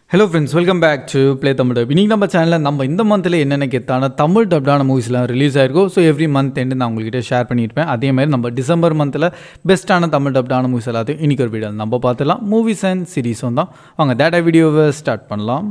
hello friends welcome back to play Tamil dub இன்றைக்கி நம்ம சேனலில் நம்ம இந்த மந்தில் என்னென்ன கெத்தான தமிழ் டப்டான மூவிஸ்லாம் ரிலீஸ் ஆயிருக்கும் ஸோ எவ்ரி மந்த் எண்டு நான் உங்கள்கிட்ட ஷேர் பண்ணியிருப்பேன் அதே மாதிரி நம்ம டிசம்பர் மந்தில் பெஸ்ட்டான தமிழ் டப்டான மூவிஸ் எல்லாத்தையும் இன்றைக்கி ஒரு வீடியோ நம்ம பார்த்துலாம் மூவிஸ் அண்ட் சீரீஸும் தான் வாங்க டேட்டா வீடியோவை ஸ்டார்ட் பண்ணலாம்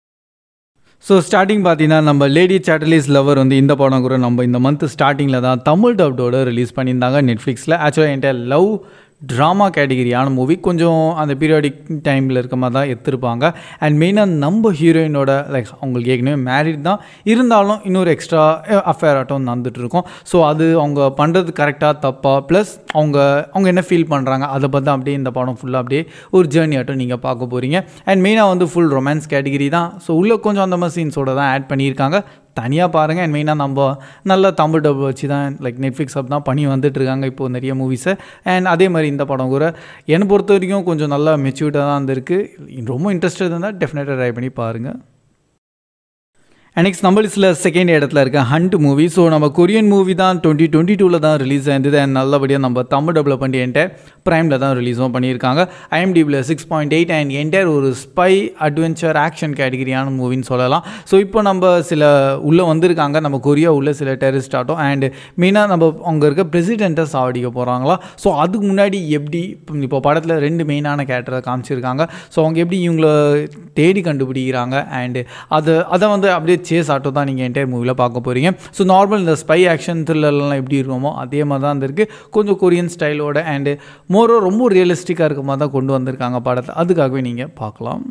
ஸோ ஸ்டார்டிங் பார்த்தீங்கன்னா நம்ம லேடி சேட்டலிஸ் லவர் வந்து இந்த படம் கூட நம்ம இந்த மந்த் ஸ்டார்டிங்கில் தான் தமிழ் டப்டோட ரிலீஸ் பண்ணியிருந்தாங்க நெட்ஃப்ளிக்ஸில் ஆக்சுவலாக என்கிட்ட லவ் ட்ராமா கேட்டகிரியான மூவி கொஞ்சம் அந்த பீரியாடிக் டைமில் இருக்க மாதிரி தான் எடுத்திருப்பாங்க அண்ட் மெயினாக நம்ம ஹீரோயினோட லைக் அவங்களுக்கு ஏற்கனவே மேரிட் தான் இருந்தாலும் இன்னொரு எக்ஸ்ட்ரா அஃபேர் ஆட்டம் நடந்துட்டு இருக்கும் ஸோ அது அவங்க பண்ணுறது கரெக்டாக தப்பாக ப்ளஸ் அவங்க அவங்க என்ன ஃபீல் பண்ணுறாங்க அதை பற்றி அப்படியே இந்த படம் ஃபுல்லாக அப்படியே ஒரு ஜேர்னி ஆட்டம் நீங்கள் பார்க்க போகிறீங்க அண்ட் மெயினாக வந்து ஃபுல் ரொமான்ஸ் கேட்டகிரி தான் ஸோ உள்ளே கொஞ்சம் அந்த மாதிரி சீன்ஸோட தான் ஆட் பண்ணியிருக்காங்க தனியாக பாருங்கள் அண்ட் மெயினாக நம்ம நல்ல தமிழ் டப் வச்சு தான் லைக் நெட்ஃப்ளிக்ஸ் அப் தான் பண்ணி வந்துட்டுருக்காங்க இப்போது நிறைய மூவிஸை அண்ட் அதே மாதிரி இந்த படம் கூட என்னை பொறுத்த வரைக்கும் கொஞ்சம் நல்லா மெச்சூர்டாக தான் இருந்திருக்கு ரொம்ப இன்ட்ரெஸ்டட் இருந்தால் டெஃபினட்டாக ட்ரை பண்ணி பாருங்கள் நெக்ஸ்ட் நம்ம லிஸ்ட்டில் செகண்ட் இடத்துல இருக்க ஹண்ட் மூவி ஸோ நம்ம கொரியன் மூவி தான் டுவெண்ட்டி டுவெண்ட்டி டூவில் தான் ரிலீஸ் ஆயிருந்தது அண்ட் நல்லபடியாக நம்ம தமிழ் டபுள் பண்ணி என்கிட்ட ப்ரைமில் தான் ரிலீஸும் பண்ணியிருக்காங்க ஐஎம்டிபியில் six point eight and entire ஒரு ஸ்பை அட்வென்ச்சர் ஆக்ஷன் கேட்டகிரியான மூவின்னு சொல்லலாம் ஸோ இப்போ நம்ம சில உள்ளே வந்திருக்காங்க நம்ம கொரியா உள்ள சில டெரரிஸ்ட் ஆட்டம் அண்ட் மெயினாக நம்ம அங்கே இருக்க பிரசிடெண்ட்டை சாவடிக்க போகிறாங்களா ஸோ அதுக்கு முன்னாடி எப்படி இப்போ படத்தில் ரெண்டு மெயினான கேரக்டரை காமிச்சிருக்காங்க ஸோ அவங்க எப்படி இவங்கள தேடி கண்டுபிடிக்கிறாங்க அண்டு அதை அதை வந்து அப்படியே சேஸ் ஆட்டோ தான் நீங்கள் என்டையர் மூவியில் பார்க்க போகிறீங்க ஸோ நார்மல் இந்த ஸ்பை ஆக்ஷன் த்ரில்லர்லாம் எப்படி இருக்குமோ அதே மாதிரி தான் இருக்குது கொஞ்சம் கொரியன் ஸ்டைலோட அண்டு மோரோ ரொம்ப ரியலிஸ்டிக்காக இருக்க மாதிரி தான் கொண்டு வந்திருக்காங்க படத்தை அதுக்காகவே நீங்கள் பார்க்கலாம்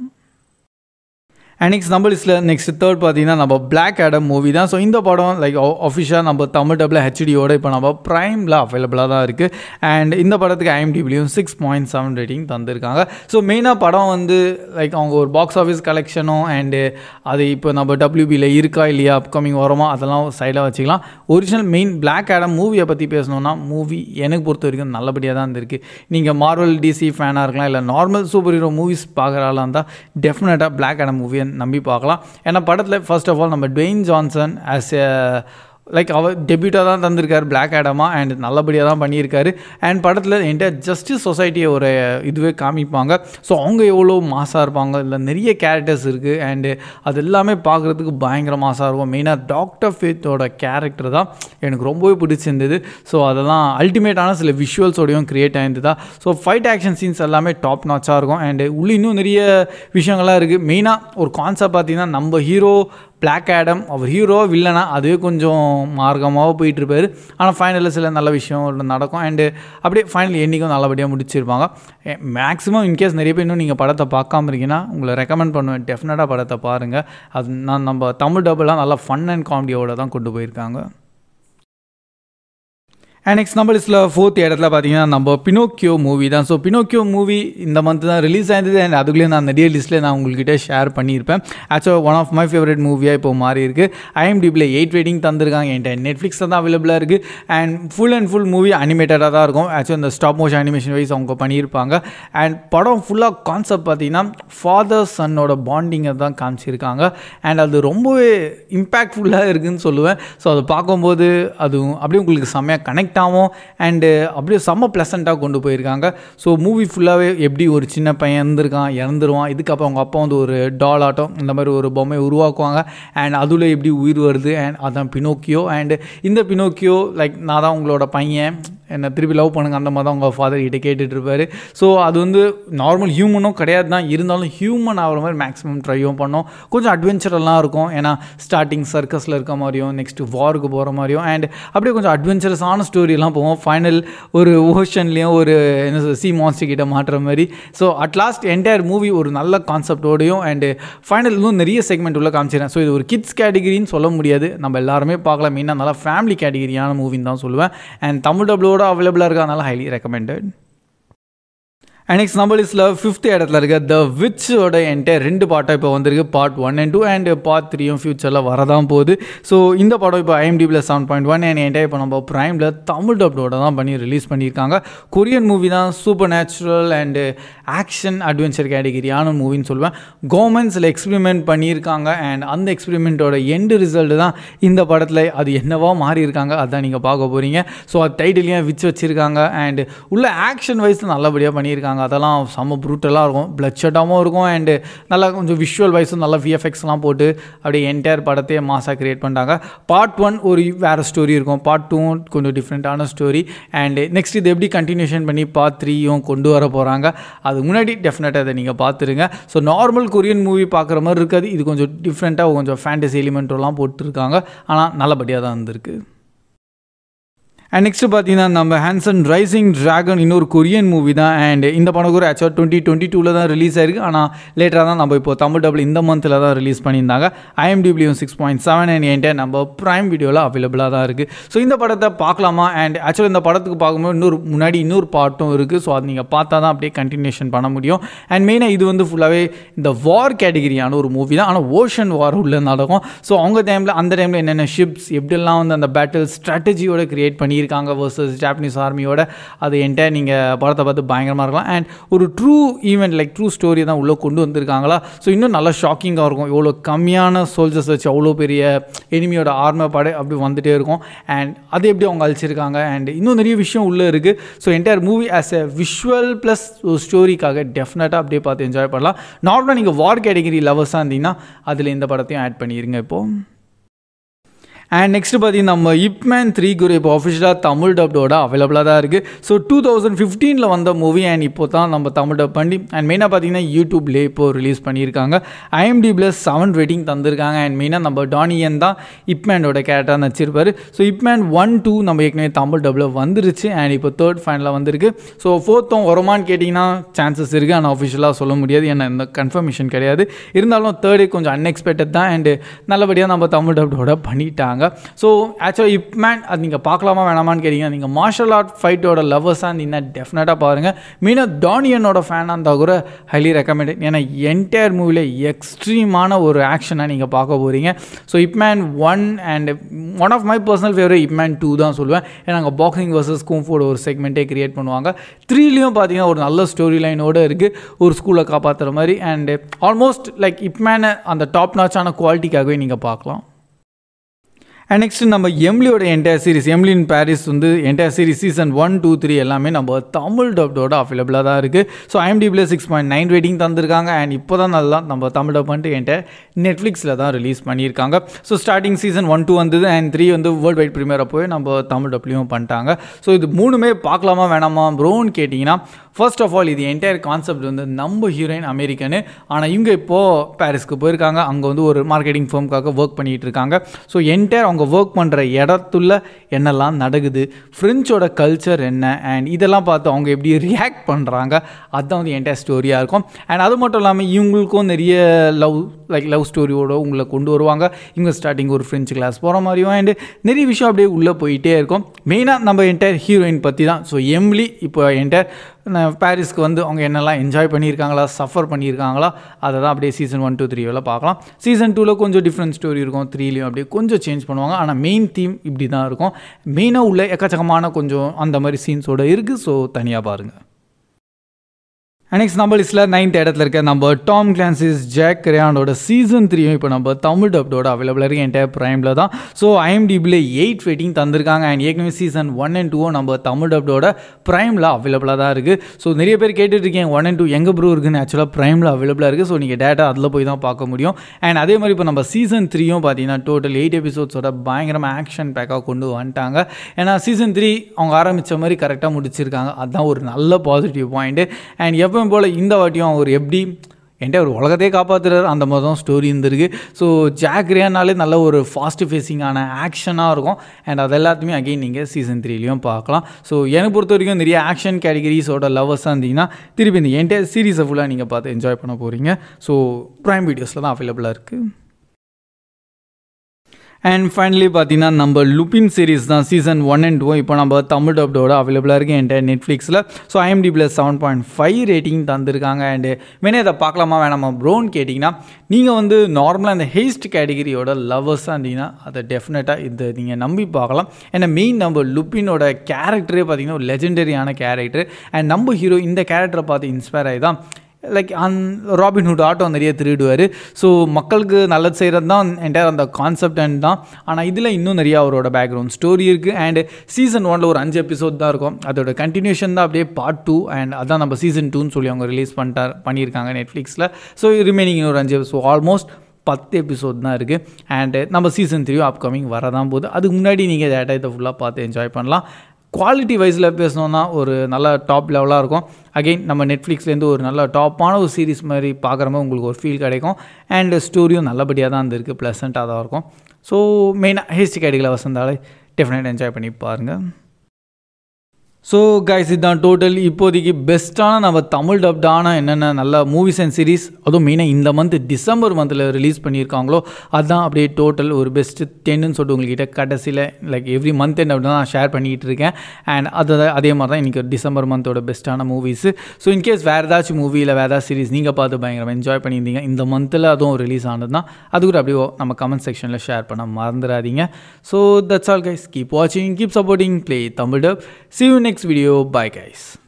நெக்ஸ்ட் நம்ம லிஸ்ட்டில் நெக்ஸ்ட் தேர்ட் பார்த்தீங்கன்னா நம்ம பிளாக் ஆடம் மூவி தான் ஸோ இந்த படம் லைக் அஃபிஷியலாக நம்ம தமிழ் டப்பில் ஹெச்டியோட இப்போ நம்ம ப்ரைமில் அவைலபிளாக தான் இருக்குது அண்ட் இந்த படத்துக்கு ஐஎம்டிபிலையும் சிக்ஸ் பாயிண்ட் செவன் ரேட்டிங் தந்திருக்காங்க ஸோ மெயினாக படம் வந்து லைக் அவங்க ஒரு பாக்ஸ் ஆஃபீஸ் கலெக்ஷனும் அண்டு அது இப்போ நம்ம டபிள்யூபியில் இருக்கா இல்லையா அப்கமிங் வருமா அதெல்லாம் சைடாக வச்சுக்கலாம் ஒரிஜினல் மெயின் பிளாக் ஆடம் மூவியை பற்றி பேசணுன்னா மூவி எனக்கு பொறுத்த வரைக்கும் நல்லபடியாக தான் இருந்திருக்கு நீங்கள் மார்வல் டிசி ஃபேனாக இருக்கலாம் இல்லை நார்மல் சூப்பர் ஹீரோ மூவிஸ் பார்க்குறாலாம் இருந்தால் டெஃபினட்டாக பிளாக் ஆடம் மூவியை நம்பி பார்க்கலாம் ஏன்னா படத்தில் ஃபர்ஸ்ட் ஆஃப் ஆல் நம்ம Dwayne Johnson as a like அவர் டெபியூட்டாக தான் தந்திருக்காரு பிளாக் ஆடமா அண்ட் நல்லபடியாக தான் பண்ணியிருக்காரு அண்ட் படத்தில் என்கிட்ட ஜஸ்டிஸ் சொசைட்டியை ஒரு இதுவே காமிப்பாங்க ஸோ அவங்க எவ்வளோ மாசாக இருப்பாங்க இல்லை நிறைய கேரக்டர்ஸ் இருக்குது அண்டு அது எல்லாமே பார்க்குறதுக்கு பயங்கர மாசாக இருக்கும் மெயினாக டாக்டர் ஃபேத்தோட கேரக்டர் தான் எனக்கு ரொம்பவே பிடிச்சிருந்தது ஸோ அதெல்லாம் அல்டிமேட்டான சில விஷுவல்ஸோடையும் க்ரியேட் ஆயிருந்ததா ஸோ ஃபைட் ஆக்ஷன் சீன்ஸ் எல்லாமே டாப் நாச்சாக இருக்கும் அண்டு உள்ளே இன்னும் நிறைய விஷயங்கள்லாம் இருக்குது மெயினாக ஒரு கான்செப்ட் பார்த்தீங்கன்னா நம்ம ஹீரோ பிளாக் ஆடம் அவர் ஹீரோ வில்லனா அதுவே கொஞ்சம் மார்க்கமாக போயிட்டுருப்பார் ஆனால் ஃபைனலில் சில நல்ல விஷயம் நடக்கும் அண்டு அப்படியே ஃபைனல் என்றைக்கும் நல்லபடியாக முடிச்சிருப்பாங்க மேக்ஸிமம் இன்கேஸ் நிறைய பேர் இன்னும் நீங்கள் படத்தை பார்க்காம இருக்கீங்கன்னா உங்களை ரெக்கமெண்ட் பண்ணுவேன் டெஃபினட்டாக படத்தை பாருங்கள் அது நான் நம்ம தமிழ் டபுளாக நல்லா ஃபன் அண்ட் காமெடியோட தான் கொண்டு போயிருக்காங்க அண்ட் நெக்ஸ்ட் நம்ம லிஸ்ட்டில் ஃபோர்த் இடத்துல பார்த்தீங்கன்னா நம்ம பினோக்கியோ மூவி தான் ஸோ பினோக்கியோ மூவி இந்த மந்த் தான் ரிலீஸ் ஆயிருந்தது அண்ட் அதுக்குள்ளேயே நான் நிறைய லிஸ்ட்டில் நான் உங்கள்கிட்ட ஷேர் பண்ணியிருப்பேன் ஆக்சுவலாக ஒன் ஆஃப் மை ஃபேவரட் மூவியாக இப்போ மாறி இருக்குது ஐஎம்டிபியில் எயிட் ரேட்டிங் தந்திருக்காங்க என்கிட்ட நெட்ஃப்ளிக்ஸில் தான் அவைலபிளாக இருக்குது and full and full movie அனிமேட்டடாக தான் இருக்கும் ஆக்சுவலாக இந்த ஸ்டாப் மோஷன் அனிமேஷன் வைஸ் அவங்க பண்ணியிருப்பாங்க அண்ட் படம் ஃபுல்லாக கான்செப்ட் பார்த்தீங்கன்னா ஃபாதர் சன்னோட பாண்டிங்கை தான் காமிச்சிருக்காங்க அண்ட் அது ரொம்பவே இம்பேக்ட்ஃபுல்லாக இருக்குதுன்னு சொல்லுவேன் ஸோ அதை பார்க்கும்போது அது அப்படியே உங்களுக்கு செம்மையாக கனெக்ட் கனெக்ட் ஆகும் அண்டு அப்படியே செம்ம ப்ளசண்ட்டாக கொண்டு போயிருக்காங்க ஸோ மூவி ஃபுல்லாகவே எப்படி ஒரு சின்ன பையன் இருந்திருக்கான் இறந்துருவான் இதுக்கப்புறம் அவங்க அப்பா வந்து ஒரு டால் ஆட்டம் இந்த மாதிரி ஒரு பொம்மை உருவாக்குவாங்க அண்ட் அதில் எப்படி உயிர் வருது அண்ட் அதான் பினோக்கியோ அண்டு இந்த பினோக்கியோ லைக் நான் தான் உங்களோட பையன் என்னை திருப்பி லவ் பண்ணுங்க அந்த மாதிரி தான் உங்கள் ஃபாதர் கிட்டே கேட்டுட்டு இருப்பார் ஸோ அது வந்து நார்மல் ஹியூமனும் கிடையாது தான் இருந்தாலும் ஹியூமன் ஆகிற மாதிரி மேக்ஸிமம் ட்ரையும் பண்ணோம் கொஞ்சம் அட்வென்ச்சரெல்லாம் இருக்கும் ஏன்னா ஸ்டார்டிங் சர்க்கஸில் இருக்க மாதிரியும் நெக்ஸ்ட்டு வாருக்கு போகிற மாதிரியும் அண்ட் அப்படியே கொஞ்சம் அட்வென்ச்சரஸான ஸ்டோரியெல்லாம் போவோம் ஃபைனல் ஒரு ஓஷன்லேயும் ஒரு என்ன சி மான்ஸ்டர் கிட்ட மாட்டுற மாதிரி so at last entire movie ஒரு நல்ல கான்செப்டோடையும் அண்டு ஃபைனல் இன்னும் நிறைய செக்மெண்ட் உள்ள காமிச்சிடறேன் ஸோ இது ஒரு கிட்ஸ் கேட்டகிரின்னு சொல்ல முடியாது நம்ம எல்லாருமே பார்க்கலாம் மெயினாக நல்லா ஃபேமிலி கேட்டகிரியான மூவின்னு தான் சொல்லுவேன் அண்ட் தமிழ் டபுளோட அவைலபிளாக இருக்கனால ஹைலி ரெக்கமெண்டட் அண்ட் நெக்ஸ்ட் நம்ம லிஸ்ட்டில் ஃபிஃப்த் இடத்துல இருக்க த விச்சோட என்கிட்ட ரெண்டு பாட்டாக இப்போ வந்திருக்கு part one and two and part த்ரீயும் ஃபியூச்சரில் வரதான் போகுது ஸோ இந்த படம் இப்போ ஐஎம்டிபியில் செவன் பாயிண்ட் ஒன் அண்ட் என்கிட்ட இப்போ நம்ம ப்ரைமில் தமிழ் டப்டோட தான் பண்ணி ரிலீஸ் பண்ணியிருக்காங்க கொரியன் மூவி தான் supernatural and action adventure கேட்டகிரியான மூவின்னு சொல்லுவேன் கவர்மெண்ட்ஸில் எக்ஸ்பெரிமெண்ட் பண்ணியிருக்காங்க அண்ட் அந்த எக்ஸ்பெரிமெண்ட்டோட எண்டு ரிசல்ட் தான் இந்த படத்தில் அது என்னவா மாறி இருக்காங்க அதான் நீங்கள் பார்க்க போகிறீங்க ஸோ அது டைட்டிலையும் விச் வச்சுருக்காங்க அண்ட் உள்ள ஆக்ஷன் வைஸ் நல்லபடியாக பண்ணியிருக்காங்க பண்ணியிருக்காங்க அதெல்லாம் செம்ம ப்ரூட்டலாக இருக்கும் பிளட் ஷட்டாகவும் இருக்கும் அண்டு நல்லா கொஞ்சம் விஷுவல் வைஸும் நல்லா விஎஃப்எக்ஸ்லாம் போட்டு அப்படியே என்டையர் படத்தையே மாசாக க்ரியேட் பண்ணிட்டாங்க பார்ட் ஒன் ஒரு வேறு ஸ்டோரி இருக்கும் பார்ட் டூவும் கொஞ்சம் டிஃப்ரெண்ட்டான ஸ்டோரி அண்டு நெக்ஸ்ட் இது எப்படி கண்டினியூஷன் பண்ணி பார்ட் த்ரீயும் கொண்டு வர போகிறாங்க அது முன்னாடி டெஃபினட்டாக அதை நீங்கள் பார்த்துருங்க ஸோ நார்மல் கொரியன் மூவி பார்க்குற மாதிரி இருக்காது இது கொஞ்சம் டிஃப்ரெண்ட்டாக கொஞ்சம் ஃபேண்டசி எலிமெண்ட்டெல்லாம் போட்டுருக்காங்க ஆனால் நல்லபடியாக தான் இருந்திருக்கு அண்ட் நெக்ஸ்ட் பார்த்தீங்கன்னா நம்ம ஹேன்சன் ரைசிங் ட்ராகன் இன்னொரு கொரியன் மூவி தான் அண்ட் இந்த படம் கூட ஆக்சுவலாக டுவெண்ட்டி டுவெண்ட்டி டூவில் தான் ரிலீஸ் ஆயிருக்கு ஆனால் லேட்டராக தான் நம்ம இப்போ தமிழ் டபுள் இந்த மந்தில் தான் ரிலீஸ் பண்ணியிருந்தாங்க ஐஎம்டிபிளியும் சிக்ஸ் பாயிண்ட் செவன் அண்ட் என்கிட்ட நம்ம ப்ரைம் வீடியோவில் அவைலபிளாக தான் இருக்குது ஸோ இந்த படத்தை பார்க்கலாமா அண்ட் ஆக்சுவலாக இந்த படத்துக்கு பார்க்கும்போது இன்னொரு முன்னாடி இன்னொரு பாட்டும் இருக்குது ஸோ அது நீங்கள் பார்த்தா தான் அப்படியே கண்டினியூஷன் பண்ண முடியும் அண்ட் மெயினாக இது வந்து ஃபுல்லாகவே இந்த வார் கேட்டகிரியான ஒரு மூவி தான் ஆனால் ஓஷன் வார் உள்ள நடக்கும் ஸோ அவங்க டைமில் அந்த டைமில் என்னென்ன ஷிப்ஸ் எப்படிலாம் வந்து அந்த பேட்டில் ஸ்ட்ராட்டஜியோட கிரியேட் பண்ணி பண்ணியிருக்காங்க வர்சஸ் ஜாப்பனீஸ் ஆர்மியோட அது என்கிட்ட நீங்கள் படத்தை பார்த்து பயங்கரமாக இருக்கலாம் அண்ட் ஒரு true event like true story தான் உள்ளே கொண்டு வந்திருக்காங்களா ஸோ இன்னும் நல்லா ஷாக்கிங்காக இருக்கும் இவ்வளோ கம்மியான சோல்ஜர்ஸ் வச்சு அவ்வளோ பெரிய எனிமியோட ஆர்மை படை அப்படி வந்துகிட்டே இருக்கும் அண்ட் அது எப்படி அவங்க அழிச்சிருக்காங்க அண்ட் இன்னும் நிறைய விஷயம் உள்ளே இருக்குது so entire movie as a visual plus ஸ்டோரிக்காக டெஃபினட்டாக அப்படியே பார்த்து என்ஜாய் பண்ணலாம் நார்மலாக நீங்கள் வார் கேட்டகிரி லவர்ஸாக இருந்தீங்கன்னா அதில் இந்த படத்தையும் ஆட் பண்ணிடுங்க இப்போது அண்ட் நெக்ஸ்ட் பார்த்தீங்கன்னா நம்ம இப்மேன் த்ரீ குரு இப்போ அஃபிஷியலாக தமிழ் டப்டோட அவைலபிளாக தான் இருக்குது ஸோ டூ தௌசண்ட் ஃபிஃப்டீனில் வந்த மூவி அண்ட் இப்போ தான் நம்ம தமிழ் டப் பண்ணி அண்ட் மெயினாக பார்த்தீங்கன்னா யூடியூப்லேயே இப்போ ரிலீஸ் பண்ணியிருக்காங்க ஐஎம்டி ப்ளஸ் செவன் ரேட்டிங் தந்திருக்காங்க அண்ட் மெயினாக நம்ம டானியன் தான் இப்மேனோட கேரக்டராக நடிச்சிருப்பார் ஸோ இப்மேன் ஒன் டூ நம்ம ஏற்கனவே தமிழ் டப்பில் வந்துருச்சு அண்ட் இப்போ தேர்ட் ஃபைனலாக வந்திருக்கு ஸோ ஃபோர்த்தும் வருமானு கேட்டிங்கன்னா சான்சஸ் இருக்குது ஆனால் அஃபிஷியலாக சொல்ல முடியாது ஏன்னா இந்த கன்ஃபர்மேஷன் கிடையாது இருந்தாலும் தேர்டே கொஞ்சம் அன்எக்ஸ்பெக்டட் தான் அண்டு நல்லபடியாக நம்ம தமிழ் டப்டோட பண்ணிட்டாங்க ஸோ ஆக்சுவலாக இப்மேன் அது நீங்கள் பார்க்கலாமா வேணாமான்னு கேட்டிங்கன்னா நீங்கள் மார்ஷல் ஆர்ட் ஃபைட்டோட லவ்வர்ஸாக இருந்தீங்கன்னா டெஃபினட்டாக பாருங்கள் மெயினாக டானியனோட ஃபேனாக இருந்தால் கூட ஹைலி ரெக்கமெண்டட் ஏன்னா என்டையர் மூவியில் எக்ஸ்ட்ரீமான ஒரு ஆக்ஷனை நீங்கள் பார்க்க போகிறீங்க so Ip Man one and one of my personal favourite Ip Man two தான் சொல்லுவேன் ஏன்னா அங்கே பாக்ஸிங் வர்சஸ் கும்ஃபோட ஒரு செக்மெண்ட்டே கிரியேட் பண்ணுவாங்க த்ரீலேயும் பார்த்தீங்கன்னா ஒரு நல்ல ஸ்டோரி லைனோடு இருக்குது ஒரு ஸ்கூலை காப்பாற்றுற மாதிரி அண்ட் ஆல்மோஸ்ட் லைக் இப்மேனை அந்த டாப் நாச்சான குவாலிட்டிக்காகவே நீங்கள் பார்க்கலாம் அண்ட் நெக்ஸ்ட் நம்ம எம்லியோட என்டையர் சீரிஸ் எம்லின் பாரிஸ் வந்து entire series season one two three எல்லாமே நம்ம தமிழ் டப்டோட அவைலபிளாக தான் இருக்குது ஸோ ஐஎம்டிபியில் சிக்ஸ் பாயிண்ட் நைன் ரேட்டிங் தந்திருக்காங்க அண்ட் இப்போ தான் நல்லா நம்ம தமிழ் டப் பண்ணிட்டு என்கிட்ட நெட்ஃப்ளிக்ஸில் தான் ரிலீஸ் பண்ணியிருக்காங்க so starting season one two வந்தது அண்ட் த்ரீ வந்து வேர்ல்டு வைட் ப்ரீமியர் போய் நம்ம தமிழ் டப்லையும் பண்ணிட்டாங்க ஸோ இது மூணுமே பார்க்கலாமா வேணாமா ப்ரோன்னு கேட்டிங்கன்னா ஃபர்ஸ்ட் ஆஃப் ஆல் இது என்டையர் கான்செப்ட் வந்து நம்ம ஹீரோயின் அமெரிக்கனு ஆனால் இவங்க இப்போது பாரிஸ்க்கு போயிருக்காங்க அங்கே வந்து ஒரு மார்க்கெட்டிங் ஃபேம்க்காக ஒர்க் பண்ணிகிட்டு இருக்காங்க ஸோ என்டையர் அவங்க ஒர்க் பண்ணுற இடத்துல என்னெல்லாம் நடக்குது ஃப்ரெஞ்சோட கல்ச்சர் என்ன அண்ட் இதெல்லாம் பார்த்து அவங்க எப்படி ரியாக்ட் பண்ணுறாங்க அதுதான் வந்து என்டையர் ஸ்டோரியாக இருக்கும் அண்ட் அது மட்டும் இல்லாமல் இவங்களுக்கும் நிறைய லவ் லைக் லவ் ஸ்டோரியோட உங்களை கொண்டு வருவாங்க இவங்க ஸ்டார்டிங் ஒரு ஃப்ரெஞ்சு கிளாஸ் போகிற மாதிரியும் அண்டு நிறைய விஷயம் அப்படியே உள்ளே போயிட்டே இருக்கும் மெயினாக நம்ம என்டையர் ஹீரோயின் பற்றி தான் ஸோ எம்லி இப்போ என்டையர் பாரிஸ்க்கு வந்து அவங்க என்னெல்லாம் என்ஜாய் பண்ணியிருக்காங்களா சஃபர் பண்ணியிருக்காங்களா அதை தான் அப்படியே சீசன் ஒன் டூ த்ரீவில் பார்க்கலாம் சீசன் டூவில் கொஞ்சம் டிஃப்ரெண்ட் ஸ்டோரி இருக்கும் த்ரீலையும் அப்படியே கொஞ்சம் சேஞ்ச் பண்ணுவாங்க ஆனால் மெயின் தீம் இப்படி தான் இருக்கும் மெயினாக உள்ள எக்கச்சக்கமான கொஞ்சம் அந்த மாதிரி சீன்ஸோடு இருக்குது ஸோ தனியாக பாருங்கள் நெக்ஸ்ட் நம்ம லிஸ்ட்டில் நைன்த் இடத்துல இருக்க நம்ம டாம் கிளான்சிஸ் ஜாக் ரேயானோட சீசன் த்ரீயும் இப்போ நம்ம தமிழ் டப்டோட அவைலபிளாக இருக்குது என்டையர் ப்ரைமில் தான் ஸோ ஐஎம்டிபியில் எயிட் ரேட்டிங் தந்திருக்காங்க அண்ட் ஏற்கனவே சீசன் ஒன் அண்ட் டூவும் நம்ம தமிழ் டப்டோட ப்ரைமில் அவைலபிளாக தான் இருக்குது ஸோ நிறைய பேர் கேட்டுட்டு இருக்கேன் ஒன் அண்ட் டூ எங்கே ப்ரூ இருக்குன்னு ஆக்சுவலாக ப்ரைமில் அவைலபிளாக இருக்குது ஸோ நீங்கள் டேட்டா அதில் போய் தான் பார்க்க முடியும் அண்ட் அதே மாதிரி இப்போ நம்ம சீசன் த்ரீயும் பார்த்தீங்கன்னா டோட்டல் எயிட் எபிசோட்ஸோட பயங்கரமாக ஆக்ஷன் பேக்காக கொண்டு வந்துட்டாங்க ஏன்னா சீசன் த்ரீ அவங்க ஆரம்பித்த மாதிரி கரெக்டாக முடிச்சிருக்காங்க அதுதான் ஒரு நல்ல பாசிட்டிவ் பாயிண்ட்டு அண்ட் எப்போ எப்பவும் போல் இந்த வாட்டியும் அவர் எப்படி என்கிட்ட ஒரு உலகத்தையே காப்பாற்றுறாரு அந்த மாதிரி தான் ஸ்டோரி இருந்திருக்கு ஸோ ஜாக்ரியானாலே நல்ல ஒரு ஃபாஸ்ட் ஃபேஸிங்கான ஆக்ஷனாக இருக்கும் அண்ட் அது எல்லாத்தையுமே அகெயின் நீங்கள் சீசன் த்ரீலையும் பார்க்கலாம் ஸோ எனக்கு பொறுத்த வரைக்கும் நிறைய ஆக்ஷன் கேட்டகரிஸோட லவர்ஸாக இருந்தீங்கன்னா திருப்பி இந்த என்டையர் சீரீஸை ஃபுல்லாக நீங்கள் பார்த்து என்ஜாய் பண்ண போகிறீங்க ஸோ ப்ரைம் வீடியோஸில் தான் அவைலபிளாக இருக்குது அண்ட் ஃபைனலி பார்த்தீங்கன்னா நம்ம லுபின் சீரிஸ் தான் சீசன் ஒன் அண்ட் டூ இப்போ நம்ம தமிழ் டப்டோட அவைலபிளாக இருக்குது என்கிட்ட நெட்ஃப்ளிக்ஸில் so IMDb plus seven point five rating தந்திருக்காங்க அண்டு வேணே இதை பார்க்கலாமா வேணாமா ப்ரோன்னு கேட்டிங்கன்னா நீங்கள் வந்து நார்மலாக இந்த ஹேஸ்ட் கேட்டகிரியோட லவ்வர்ஸாக இருந்தீங்கன்னா அதை டெஃபினட்டாக இதை நீங்கள் நம்பி பார்க்கலாம் ஏன்னா மெயின் நம்ம லுப்பினோட கேரக்டரே பார்த்தீங்கன்னா ஒரு லெஜெண்டரியான கேரக்டர் அண்ட் நம்ம ஹீரோ இந்த கேரக்டரை பார்த்து இன்ஸ்பயர் ஆகி தான் லைக் அந் ராபின்ஹுட் ஆட்டம் நிறைய திருடுவார் ஸோ மக்களுக்கு நல்லது செய்கிறது தான் என்டையர் அந்த கான்செப்ட் அண்ட் தான் ஆனால் இதில் இன்னும் நிறையா அவரோட பேக்ரவுண்ட் ஸ்டோரி இருக்குது அண்ட் சீசன் ஒனில் ஒரு அஞ்சு எபிசோட் தான் இருக்கும் அதோட கண்டினியூஷன் தான் அப்படியே பார்ட் டூ அண்ட் அதான் நம்ம சீசன் டூன்னு சொல்லி அவங்க ரிலீஸ் பண்ணிட்டார் பண்ணியிருக்காங்க நெட்ஃப்ளிக்ஸில் ஸோ ரிமைனிங் இன்னொரு அஞ்சு ஸோ ஆல்மோஸ்ட் பத்து எபிசோட் தான் இருக்குது அண்டு நம்ம சீசன் த்ரீ அப்கமிங் வரதான் போகுது அதுக்கு முன்னாடி நீங்கள் டேட்டா ஃபுல்லாக பார்த்து என்ஜாய் பண்ணலாம் குவாலிட்டி வைஸில் பேசணுன்னா ஒரு நல்ல டாப் லெவலாக இருக்கும் அகெயின் நம்ம நெட்ஃப்ளிக்ஸ்லேருந்து ஒரு நல்ல டாப்பான ஒரு சீரிஸ் மாதிரி பார்க்குற மாதிரி உங்களுக்கு ஒரு ஃபீல் கிடைக்கும் அண்ட் ஸ்டோரியும் நல்லபடியாக தான் இருந்திருக்கு ப்ளசண்ட்டாக தான் இருக்கும் ஸோ மெயினாக ஹேஸ்டி கேடிகளை வசந்தாலே டெஃபினட் என்ஜாய் பண்ணி பாருங்கள் ஸோ கைஸ் இதுதான் டோட்டல் இப்போதைக்கு பெஸ்ட்டான நம்ம தமிழ் டப்டான என்னென்ன நல்ல மூவிஸ் அண்ட் சீரிஸ் அதுவும் மெயினாக இந்த மந்த் டிசம்பர் மந்தில் ரிலீஸ் பண்ணியிருக்காங்களோ அதுதான் அப்படியே டோட்டல் ஒரு பெஸ்ட்டு டென்னு சொல்லிட்டு உங்கள்கிட்ட கடைசியில் லைக் எவ்ரி மந்த் என்ன அப்படி தான் ஷேர் பண்ணிகிட்டு இருக்கேன் அண்ட் அது அதே மாதிரி தான் இன்றைக்கி டிசம்பர் மந்தோட பெஸ்ட்டான மூவிஸு ஸோ இன்கேஸ் வேறு ஏதாச்சும் மூவி இல்லை வேறு ஏதாச்சும் சீரிஸ் நீங்கள் பார்த்து பயங்கரமாக என்ஜாய் பண்ணியிருந்தீங்க இந்த மந்தில் அதுவும் ரிலீஸ் ஆனது தான் அது கூட அப்படியே நம்ம கமெண்ட் செக்ஷனில் ஷேர் பண்ண மறந்துடாதீங்க so that's all guys keep வாட்சிங் keep supporting play Tamil dub see you next video bye guys